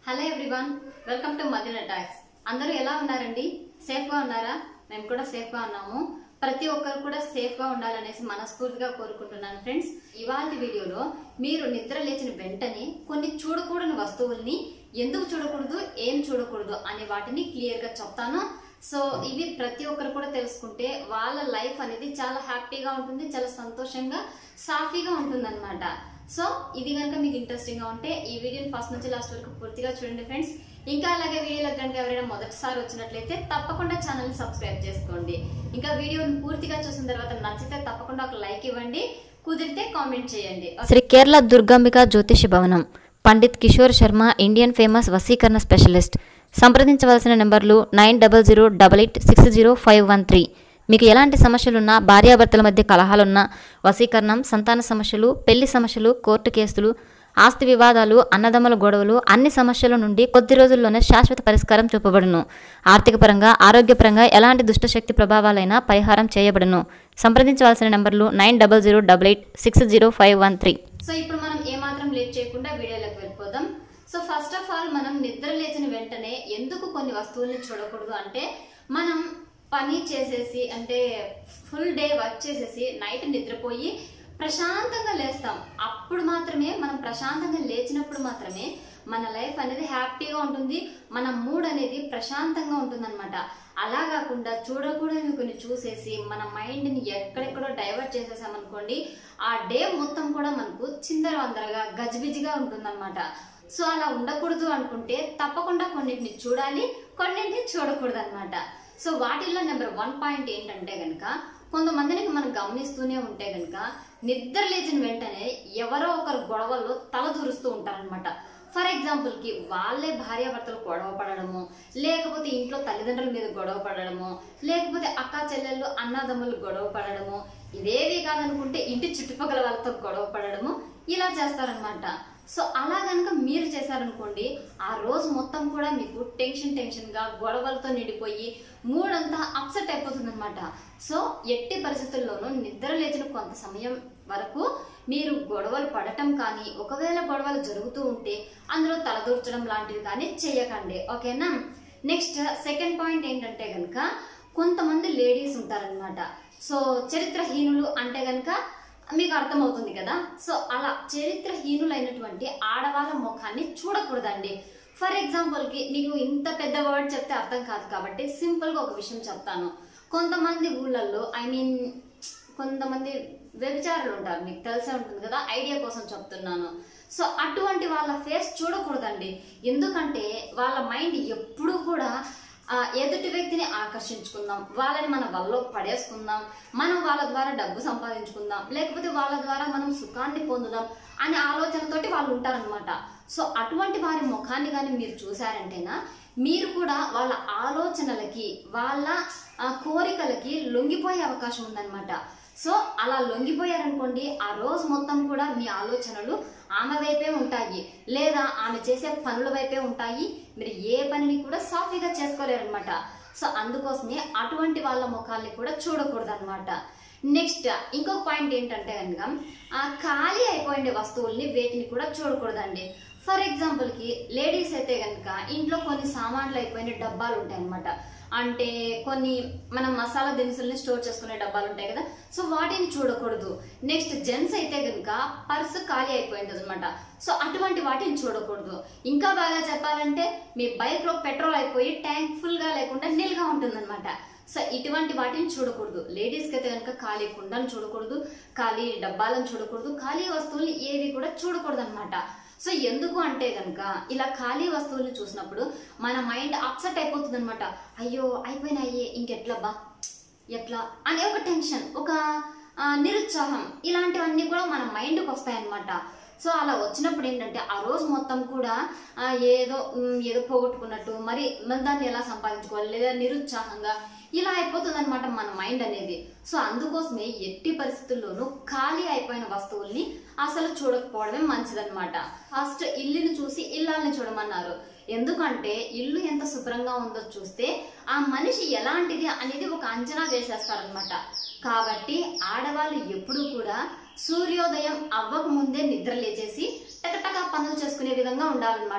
hello everyone welcome to మదిన talks అందరూ ఎలా ఉన్నారండి సేఫ్ గా ఉన్నారా మేము కూడా సేఫ్ గా ఉన్నాము ప్రతి ఒక్కరు కూడా సేఫ్ గా ఉండాలనేసి మనస్ఫూర్తిగా కోరుకుంటున్నాను ఫ్రెండ్స్ ఇవాళ వీడియోలో మీరు నిద్ర లేచిన వెంటనే కొన్ని చూడకూడని వస్తువుల్ని ఎందుకు చూడకూడదు ఏం చూడకూడదు అనే వాటిని క్లియర్ గా చెప్తాను సో ఇవి ప్రతి ఒక్కరు కూడా తెలుసుకుంటే వాళ్ళ లైఫ్ అనేది చాలా హ్యాపీగా ఉంటుంది చాలా సంతోషంగా సాఫీగా ఉంటుంది సో ఇది కనుక మీకు ఇంట్రెస్టింగ్ గా ఉంటే ఈ వీడియోని ఫస్ట్ నుంచి లాస్ట్ వరకు పూర్తిగా చూడండి ఫ్రెండ్స్ ఇంకా అలాగే వీడియోలకు కనుక ఎవరైనా మొదటిసారి వచ్చినట్లయితే తప్పకుండా ఛానల్ సబ్స్క్రైబ్ చేసుకోండి ఇంకా వీడియోని పూర్తిగా చూసిన తర్వాత నచ్చితే తప్పకుండా ఒక లైక్ ఇవ్వండి కుదిరితే కామెంట్ చేయండి శ్రీ కేరళ దుర్గాంబిక జ్యోతిష భవనం పండిత్ కిషోర్ శర్మ ఇండియన్ ఫేమస్ వసీకరణ స్పెషలిస్ట్ సంప్రదించవలసిన నెంబర్లు nine double zero double eight six zero five one three మీకు ఎలాంటి సమస్యలున్నా భార్యాభర్తల మధ్య కలహాలున్నా వశీకరణం సంతాన సమస్యలు పెళ్లి సమస్యలు కోర్టు కేసులు ఆస్తి వివాదాలు అన్నదమ్ముల గొడవలు అన్ని సమస్యల నుండి కొద్ది రోజుల్లోనే శాశ్వత పరిష్కారం చూపబడును ఆర్థికపరంగా ఆరోగ్యపరంగా ఎలాంటి దుష్టశక్తి ప్రభావాలైనా పరిహారం చేయబడును సంప్రదించవలసిన నెంబర్లు nine double zero double eight six zero five one three so ఇప్పుడు మనం ఏమాత్రం లేట్ చేయకుండా వీడియోలోకి వెళ్ళిపోదాం సో ఫస్ట్ ఆఫ్ ఆల్ మనం నిద్ర లేచిన వెంటనే ఎందుకు కొన్ని వస్తువుల్ని చూడకూడదు అంటే మనం పని చేసేసి అంటే ఫుల్ డే వర్క్ చేసేసి నైట్ నిద్రపోయి ప్రశాంతంగా లేస్తాం అప్పుడు మాత్రమే మనం ప్రశాంతంగా లేచినప్పుడు మాత్రమే మన లైఫ్ అనేది హ్యాపీగా ఉంటుంది మన మూడ్ అనేది ప్రశాంతంగా ఉంటుందన్నమాట అలా కాకుండా చూడకూడని కొన్ని చూసేసి మన మైండ్ని ఎక్కడెక్కడో డైవర్ట్ చేసేసామనుకోండి ఆ డే మొత్తం కూడా మనకు చిందర వందరగా గజిబిజిగా ఉంటుందన్నమాట సో అలా ఉండకూడదు అనుకుంటే తప్పకుండా కొన్నింటిని చూడాలి కొన్నింటిని చూడకూడదు అనమాట సో వాటిల్లో నెంబర్ వన్ పాయింట్ ఏంటంటే కనుక కొంతమందిని మనం గమనిస్తూనే ఉంటే కనుక నిద్ర లేచిన వెంటనే ఎవరో ఒకరు గొడవల్లో తల దూరుస్తూ ఉంటారనమాట ఫర్ ఎగ్జాంపుల్ కి వాళ్ళే భార్యాభర్తలు గొడవ పడడము లేకపోతే ఇంట్లో తల్లిదండ్రుల మీద గొడవ పడడము లేకపోతే అక్క చెల్లెళ్ళు అన్నదమ్ములు గొడవ పడడము ఇదేవి కాదనుకుంటే ఇంటి చుట్టుపక్కల వాళ్ళతో గొడవ పడడము ఇలా చేస్తారనమాట సో అలా కనుక మీరు చేశారనుకోండి ఆ రోజు మొత్తం కూడా మీకు టెన్షన్ టెన్షన్ గా గొడవలతో నిండిపోయి మూడంతా అప్సెట్ అయిపోతుంది అనమాట సో ఎట్టి పరిస్థితుల్లోనూ నిద్ర లేచిన కొంత సమయం వరకు మీరు గొడవలు పడటం కానీ ఒకవేళ గొడవలు జరుగుతూ ఉంటే అందులో తలదూర్చడం లాంటివి కానీ చేయకండి ఓకేనా నెక్స్ట్ సెకండ్ పాయింట్ ఏంటంటే కనుక కొంతమంది లేడీస్ ఉంటారనమాట సో చరిత్రహీనులు అంటే కనుక మీకు అర్థమవుతుంది కదా సో అలా చరిత్రహీనులైనటువంటి ఆడవాళ్ళ ముఖాన్ని చూడకూడదండి ఫర్ ఎగ్జాంపుల్ కి మీకు ఇంత పెద్ద వర్డ్ చెప్తే అర్థం కాదు కాబట్టి సింపుల్ గా ఒక విషయం చెప్తాను కొంతమంది ఊళ్ళల్లో ఐ మీన్ కొంతమంది వ్యభిచారులు ఉంటారు మీకు తెలిసే ఉంటుంది కదా ఐడియా కోసం చెప్తున్నాను సో అటువంటి వాళ్ళ ఫేస్ చూడకూడదండి ఎందుకంటే వాళ్ళ మైండ్ ఎప్పుడూ కూడా ఆ, ఎదుటి వ్యక్తిని ఆకర్షించుకుందాం వాళ్ళని మన వల్ల పడేసుకుందాం మనం వాళ్ళ ద్వారా డబ్బు సంపాదించుకుందాం లేకపోతే వాళ్ళ ద్వారా మనం సుఖాన్ని పొందుదాం అనే ఆలోచనతోటి వాళ్ళు ఉంటారనమాట సో అటువంటి వారి ముఖాన్ని కానీ మీరు చూసారంటేనా మీరు కూడా వాళ్ళ ఆలోచనలకి వాళ్ళ ఆ, కోరికలకి లొంగిపోయే అవకాశం ఉందన్నమాట సో అలా లొంగిపోయారనుకోండి ఆ రోజు మొత్తం కూడా మీ ఆలోచనలు ఆమె వైపే ఉంటాయి లేదా ఆమె చేసే పనుల వైపే ఉంటాయి మీరు ఏ పనిని కూడా సాఫీగా చేసుకోలేరనమాట సో అందుకోసమే అటువంటి వాళ్ళ ముఖాల్ని కూడా చూడకూడదు అనమాట నెక్స్ట్ ఇంకొక పాయింట్ ఏంటంటే కనుక ఆ ఖాళీ అయిపోయిన వస్తువుల్ని వేటిని కూడా చూడకూడదండి ఫర్ ఎగ్జాంపుల్ కి లేడీస్ అయితే కనుక ఇంట్లో కొన్ని సామాన్లు అయిపోయిన డబ్బాలు ఉంటాయి అనమాట అంటే కొన్ని మనం మసాలా దినుసుల్ని స్టోర్ చేసుకునే డబ్బాలు ఉంటాయి కదా సో వాటిని చూడకూడదు నెక్స్ట్ జెంట్స్ అయితే కనుక పర్స్ ఖాళీ అయిపోయింది అనమాట సో అటువంటి వాటిని చూడకూడదు ఇంకా బాగా చెప్పాలంటే మీ బైక్ లో పెట్రోల్ అయిపోయి ట్యాంక్ ఫుల్ గా లేకుండా నిల్గా ఉంటుందన్నమాట సో ఇటువంటి వాటిని చూడకూడదు లేడీస్కి అయితే కనుక ఖాళీ కుండను చూడకూడదు ఖాళీ డబ్బాలను చూడకూడదు ఖాళీ వస్తువులు ఏవి కూడా చూడకూడదు అనమాట సో ఎందుకు అంటే కనుక ఇలా ఖాళీ వస్తువుల్ని చూసినప్పుడు మన మైండ్ అప్సెట్ అయిపోతుంది అనమాట అయ్యో అయిపోయినాయి ఇంకెట్లా బా ఎట్లా అనే ఒక టెన్షన్ ఒక ఆ, నిరుత్సాహం ఇలాంటివన్నీ కూడా మన మైండ్కి వస్తాయన్నమాట సో అలా వచ్చినప్పుడు ఏంటంటే ఆ రోజు మొత్తం కూడా ఆ, ఏదో ఉమ్, ఏదో పోగొట్టుకున్నట్టు మరి మరి దాన్ని ఎలా సంపాదించుకోవాలి లేదా నిరుత్సాహంగా ఇలా అయిపోతుంది అనమాట మన మైండ్ అనేది సో అందుకోసమే ఎట్టి పరిస్థితుల్లోనూ ఖాళీ అయిపోయిన వస్తువుల్ని అసలు చూడకపోవడమే మంచిదన్నమాట ఫస్ట్ ఇల్లుని చూసి ఇల్లాలని చూడమన్నారు ఎందుకంటే ఇల్లు ఎంత శుభ్రంగా ఉందో చూస్తే ఆ మనిషి ఎలాంటిది అనేది ఒక అంచనా వేసేస్తారనమాట కాబట్టి ఆడవాళ్ళు ఎప్పుడూ కూడా సూర్యోదయం అవ్వక ముందే నిద్ర లేచేసి టకటకా పనులు చేసుకునే విధంగా ఉండాలన్నమాట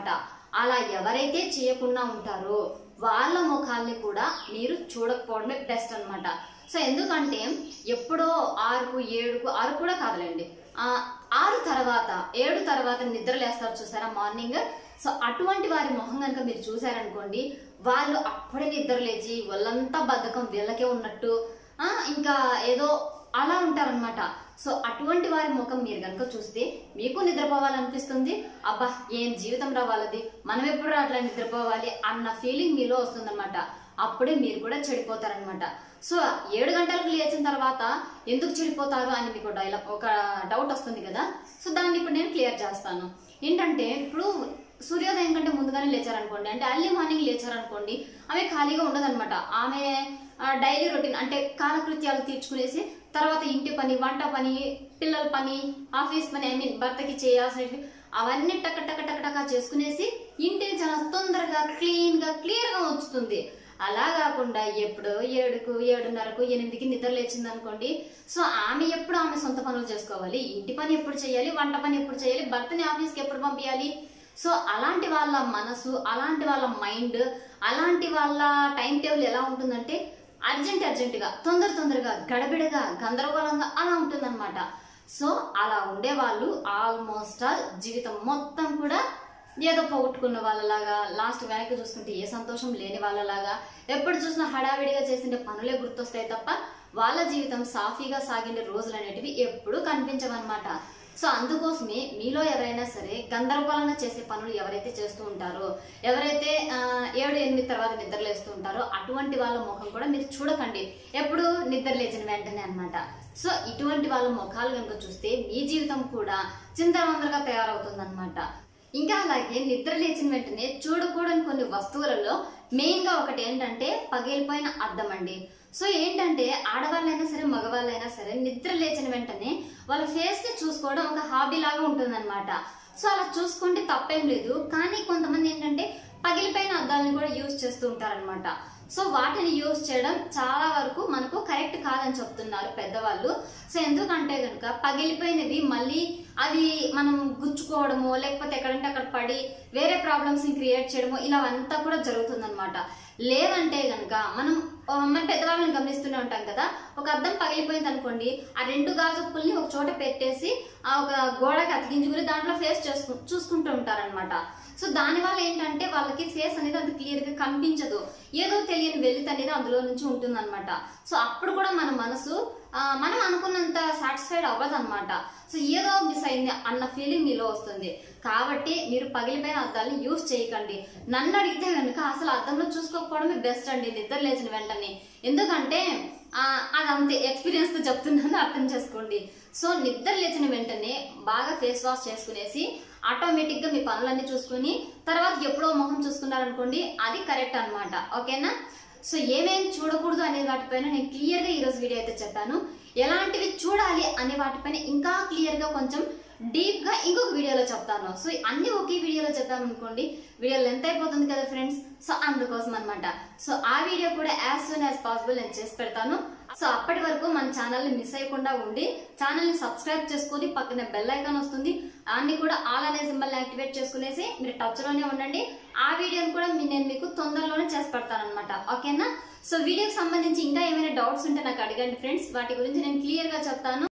అలా ఎవరైతే చేయకుండా ఉంటారో వాళ్ళ ముఖాల్ని కూడా మీరు చూడకపోవడమే బెస్ట్ అన్నమాట సో ఎందుకంటే ఎప్పుడో ఆరుకు ఏడుకు ఆరు కూడా కాదులేండి ఆ, ఆరు తర్వాత ఏడు తర్వాత నిద్ర లేస్తారు చూసారా మార్నింగ్ సో అటువంటి వారి మొహం కనుక మీరు చూసారనుకోండి వాళ్ళు అప్పుడే నిద్ర లేచి వాళ్ళంతా బద్ధకం వీళ్ళకే ఉన్నట్టు ఆ, ఇంకా ఏదో అలా ఉంటారనమాట సో అటువంటి వారి ముఖం మీరు కనుక చూస్తే మీకు నిద్రపోవాలనిపిస్తుంది అబ్బా ఏం జీవితం రావాలది మనం ఎప్పుడు అట్లా నిద్రపోవాలి అన్న ఫీలింగ్ మీలో వస్తుందన్నమాట అప్పుడే మీరు కూడా చెడిపోతారనమాట సో ఏడు గంటలకు లేచిన తర్వాత ఎందుకు చెడిపోతారు అని మీకు డైలాగ్ ఒక డౌట్ వస్తుంది కదా సో దాన్ని ఇప్పుడు నేను క్లియర్ చేస్తాను ఏంటంటే ఇప్పుడు సూర్యోదయం కంటే ముందుగానే లేచారనుకోండి అంటే అర్లీ మార్నింగ్ లేచారనుకోండి ఆమె ఖాళీగా ఉండదన్నమాట ఆమె డైలీ రొటీన్ అంటే కాలకృత్యాలు తీర్చుకునేసి తర్వాత ఇంటి పని వంట పని పిల్లల పని ఆఫీస్ పని ఐ మీన్ భర్తకి చేయాల్సినవి అవన్నీ టక టక టక టక చేసుకునేసి ఇంటిని చాలా తొందరగా క్లీన్ గా క్లియర్ గా ఉంచుతుంది అలా కాకుండా ఎప్పుడో ఏడుకు ఏడున్నరకు ఎనిమిదికి నిద్ర లేచింది అనుకోండి సో ఆమె ఎప్పుడు ఆమె సొంత పనులు చేసుకోవాలి ఇంటి పని ఎప్పుడు చేయాలి వంట పని ఎప్పుడు చేయాలి భర్తని ఆఫీస్కి ఎప్పుడు పంపించాలి సో అలాంటి వాళ్ళ మనసు అలాంటి వాళ్ళ మైండ్ అలాంటి వాళ్ళ టైం టేబుల్ ఎలా ఉంటుందంటే అర్జెంట్ అర్జెంటుగా తొందర తొందరగా గడబిడగా గందరగోళంగా అలా ఉంటుందన్నమాట సో అలా ఉండే వాళ్ళు ఆల్మోస్ట్ ఆల్ జీవితం మొత్తం కూడా ఏదో పోగొట్టుకున్న వాళ్ళలాగా లాస్ట్ వెనక్కి చూసుకుంటే ఏ సంతోషం లేని వాళ్ళలాగా ఎప్పుడు చూసినా హడావిడిగా చేసిన పనులే గుర్తొస్తాయి తప్ప వాళ్ళ జీవితం సాఫీగా సాగిండే రోజులు అనేటివి ఎప్పుడూ కనిపించవన్నమాట సో అందుకోసమే మీలో ఎవరైనా సరే గందరగోళంగా చేసే పనులు ఎవరైతే చేస్తూ ఉంటారో ఎవరైతే ఆ, ఏడు ఎనిమిది తర్వాత నిద్ర లేస్తూ ఉంటారో అటువంటి వాళ్ళ ముఖం కూడా మీరు చూడకండి ఎప్పుడు నిద్ర లేచిన వెంటనే అన్నమాట సో ఇటువంటి వాళ్ళ ముఖాలు కనుక చూస్తే మీ జీవితం కూడా చింతరవందరగా తయారవుతుంది ఇంకా అలాగే నిద్ర లేచిన వెంటనే చూడకూడని కొన్ని వస్తువులలో మెయిన్ గా ఒకటి ఏంటంటే పగిలిపోయిన అద్దం అండి సో ఏంటంటే ఆడవాళ్ళైనా సరే మగవాళ్ళైనా సరే నిద్ర లేచిన వెంటనే వాళ్ళ ఫేస్ ని చూసుకోవడం ఒక హాబీ లాగా ఉంటుందన్నమాట సో అలా చూసుకుంటే తప్పేం లేదు కానీ కొంతమంది ఏంటంటే పగిలిపోయిన అద్దాలను కూడా యూజ్ చేస్తూ ఉంటారనమాట సో వాటిని యూజ్ చేయడం చాలా వరకు మనకు కరెక్ట్ కాదని చెప్తున్నారు పెద్దవాళ్ళు సో ఎందుకంటే కనుక పగిలిపోయినవి మళ్ళీ అది మనం గుచ్చుకోవడము లేకపోతే ఎక్కడంటే అక్కడ పడి వేరే ప్రాబ్లమ్స్ ని క్రియేట్ చేయడము ఇలా అంతా కూడా జరుగుతుందన్నమాట లేదంటే గనుక మనం ఆ, మన పెద్దవాళ్ళని గమనిస్తూనే ఉంటాం కదా ఒక అద్దం పగిలిపోయింది అనుకోండి ఆ రెండు గాజు పుల్ని ఒక చోట పెట్టేసి ఆ ఒక గోడకి అతికించుకుని దాంట్లో ఫేస్ చేసుకు చూసుకుంటూ ఉంటారనమాట సో దానివల్ల ఏంటంటే వాళ్ళకి ఫేస్ అనేది అది క్లియర్ గా కనిపించదు ఏదో తెలియని వెలితి అనేది అందులో నుంచి ఉంటుందన్నమాట సో అప్పుడు కూడా మన మనసు ఆ, మనం అనుకున్నంత సాటిస్ఫైడ్ అవ్వదు అనమాట సో ఏదో మిస్ అయింది అన్న ఫీలింగ్ మీలో వస్తుంది కాబట్టి మీరు పగిలిపోయిన అద్దాలని యూస్ చేయకండి నన్ను అడిగితే కనుక అసలు అద్దంలో చూసుకోకపోవడమే బెస్ట్ అండి నిద్ర లేచిన వెంటనే ఎందుకంటే ఆ, అది అంతే ఎక్స్పీరియన్స్ తో చెప్తున్నాను అర్థం చేసుకోండి సో నిద్ర లేచిన వెంటనే బాగా ఫేస్ వాష్ చేసుకునేసి ఆటోమేటిక్ గా మీ పనులన్నీ చూసుకుని తర్వాత ఎప్పుడో మొహం చూసుకున్నారనుకోండి అది కరెక్ట్ అన్నమాట ఓకేనా సో ఏమేం చూడకూడదు అనే వాటిపైన నేను క్లియర్ గా ఈ రోజు వీడియో అయితే చెప్పాను ఎలాంటివి చూడాలి అనే వాటిపైన ఇంకా క్లియర్ గా కొంచెం డీప్ గా ఇంకొక వీడియోలో చెప్తాను సో అన్ని ఒకే వీడియోలో చెప్తాను అనుకోండి వీడియో లెంత్ అయిపోతుంది కదా ఫ్రెండ్స్ సో అందుకోసం అన్నమాట సో ఆ వీడియో కూడా యాజ్ సూన్ యాజ్ పాసిబుల్ నేను చేసి పెడతాను సో అప్పటి వరకు మన ఛానల్ ని మిస్ అయ్యకుండా ఉండి ఛానల్ ని సబ్స్క్రైబ్ చేసుకొని పక్కన బెల్ ఐకాన్ వస్తుంది దాన్ని కూడా ఆల్ అనే సింబల్ యాక్టివేట్ చేసుకునేసి మీరు టచ్ లోనే ఉండండి ఆ వీడియోని కూడా మీ- నేను మీకు తొందరలోనే చేసి పెడతాను అనమాట ఓకేనా సో వీడియోకి సంబంధించి ఇంకా ఏమైనా డౌట్స్ ఉంటే నాకు అడగండి ఫ్రెండ్స్ వాటి గురించి నేను క్లియర్ గా చెప్తాను